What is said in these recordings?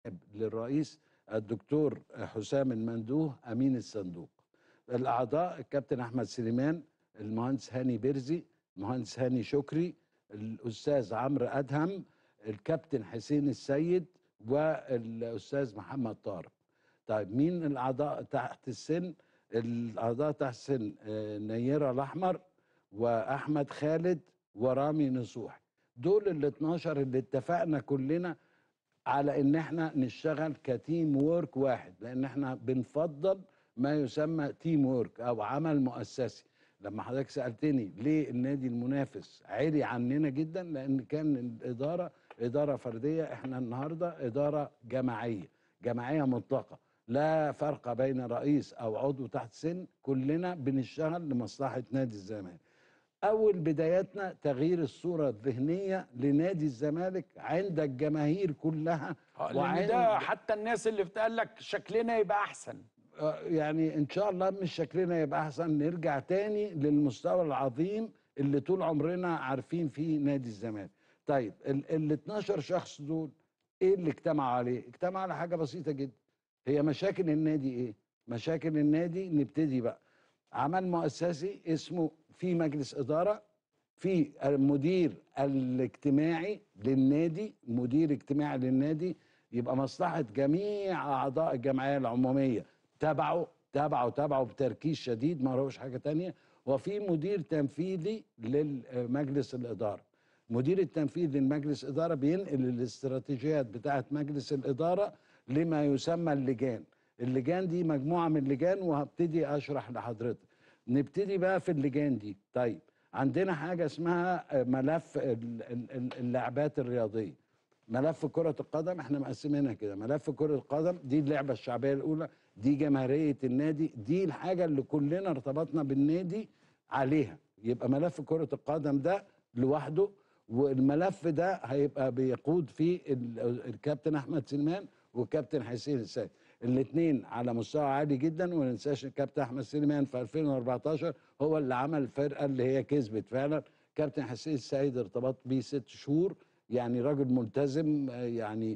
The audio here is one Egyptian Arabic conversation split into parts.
للرئيس الدكتور حسام المندوه امين الصندوق الاعضاء الكابتن احمد سليمان المهندس هاني بيرزي المهندس هاني شكري الاستاذ عمرو ادهم الكابتن حسين السيد والاستاذ محمد طارق طيب مين الاعضاء تحت السن الاعضاء تحت السن آه، نيره الاحمر واحمد خالد ورامي نصوح دول ال 12 اللي اتفقنا كلنا على ان احنا نشتغل كتيم وورك واحد لان احنا بنفضل ما يسمى تيم وورك او عمل مؤسسي لما حضرتك سالتني ليه النادي المنافس عالي عننا جدا لان كان الاداره اداره فرديه احنا النهارده اداره جماعيه جماعيه مطلقه لا فرق بين رئيس او عضو تحت سن كلنا بنشتغل لمصلحه نادي الزمالك اول بداياتنا تغيير الصوره الذهنيه لنادي الزمالك عند الجماهير كلها آه، لان ده حتى الناس اللي بتقال لك شكلنا يبقى احسن آه، يعني ان شاء الله مش شكلنا يبقى احسن نرجع تاني للمستوى العظيم اللي طول عمرنا عارفين فيه نادي الزمالك طيب ال 12 شخص دول ايه اللي اجتمعوا عليه اجتمعوا على حاجه بسيطه جدا هي مشاكل النادي ايه مشاكل النادي نبتدي بقى عمل مؤسسي اسمه في مجلس اداره في المدير الاجتماعي للنادي مدير اجتماعي للنادي يبقى مصلحه جميع اعضاء الجمعيه العموميه تبعه تبعه تبعه بتركيز شديد ما هوش حاجه تانية وفي مدير تنفيذي لمجلس الاداره مدير التنفيذي لمجلس اداره بينقل الاستراتيجيات بتاعه مجلس الاداره لما يسمى اللجان اللجان دي مجموعه من اللجان وهبتدي اشرح لحضرتك نبتدي بقى في اللجان دي طيب عندنا حاجه اسمها ملف اللعبات الرياضيه ملف كرة القدم احنا مقسمينها كده ملف كرة القدم دي اللعبة الشعبية الأولى دي جماهيرية النادي دي الحاجة اللي كلنا ارتبطنا بالنادي عليها يبقى ملف كرة القدم ده لوحده والملف ده هيبقى بيقود فيه الكابتن أحمد سليمان والكابتن حسين السيد الاثنين على مستوى عالي جدا وما ننساش الكابتن احمد سليمان في 2014 هو اللي عمل الفرقه اللي هي كسبت فعلا كابتن حسين السيد ارتبط بيه ست شهور يعني راجل ملتزم يعني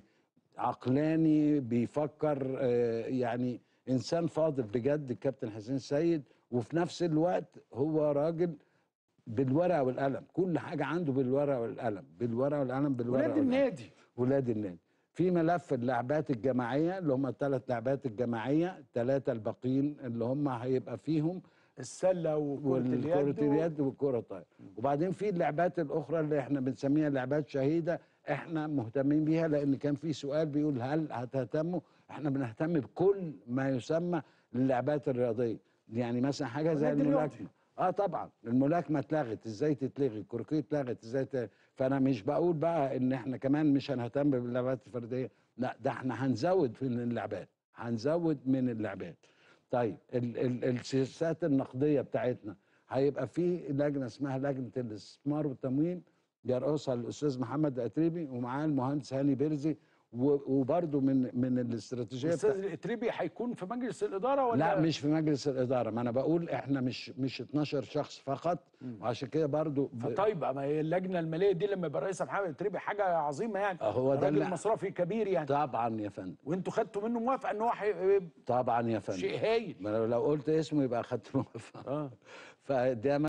عقلاني بيفكر يعني انسان فاضل بجد الكابتن حسين السيد وفي نفس الوقت هو راجل بالورقه والقلم كل حاجه عنده بالورقه والقلم بالورقه والقلم بالورقه ولاد النادي ولاد النادي في ملف اللعبات الجماعيه اللي هم الثلاث لعبات الجماعيه الثلاثه الباقيين اللي هم هيبقى فيهم السله وكره اليد كره اليد والكره الطايره وبعدين في اللعبات الاخرى اللي احنا بنسميها لعبات شهيده احنا مهتمين بيها لان كان في سؤال بيقول هل هتهتموا احنا بنهتم بكل ما يسمى اللعبات الرياضيه يعني مثلا حاجه زي الملاكمه اه طبعا الملاكمه اتلغت ازاي تتلغي الكركيه اتلغت ازاي ت... فانا مش بقول بقى ان احنا كمان مش هنهتم باللعبات الفرديه لا ده احنا هنزود في اللعبات هنزود من اللعبات طيب ال ال السياسات النقديه بتاعتنا هيبقى في لجنه اسمها لجنه الاستثمار والتموين يرأسها الاستاذ محمد اتريبي ومعاه المهندس هاني بيرزي وبرده من من الاستراتيجيه الاستاذ الاتريبي هيكون في مجلس الاداره ولا لا مش في مجلس الاداره ما انا بقول احنا مش مش 12 شخص فقط وعشان كده برضه طيب ما هي اللجنه الماليه دي لما يبقى رئيسها محمد الاتريبي حاجه عظيمه يعني هو ده راجل مصرفي كبير يعني طبعا يا فندم وانتوا خدتوا منه موافقه ان هو حي... طبعا يا فندم شيء هايل ما لو قلت اسمه يبقى خدت موافقه اه فده